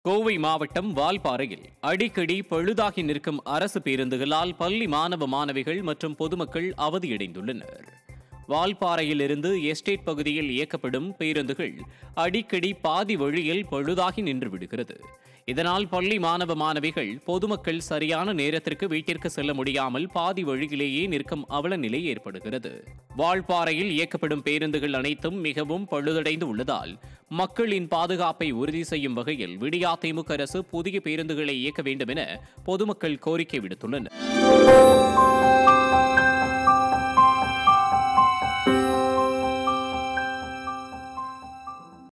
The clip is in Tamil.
கோவை மாவட்டம் வால்பாறையில் அடிக்கடி பழுதாகி நிற்கும் அரசு பேருந்துகளால் பள்ளி மாணவ மாணவிகள் மற்றும் பொதுமக்கள் அவதியடைந்துள்ளனர் வால்பாறையிலிருந்து எஸ்டேட் பகுதியில் இயக்கப்படும் பேருந்துகள் அடிக்கடி பாதி வழியில் பழுதாகி நின்று விடுகிறது இதனால் பள்ளி மாணவ மாணவிகள் பொதுமக்கள் சரியான நேரத்திற்கு வீட்டிற்கு செல்ல முடியாமல் பாதி வழியிலேயே நிற்கும் அவல நிலை ஏற்படுகிறது வால்பாறையில் இயக்கப்படும் பேருந்துகள் அனைத்தும் மிகவும் பழுதடைந்து உள்ளதால் மக்களின் பாதுகாப்பை உறுதி செய்யும் வகையில் விடியா திமுக அரசு புதிய பேருந்துகளை இயக்க வேண்டும் என பொதுமக்கள் கோரிக்கை விடுத்துள்ளனர்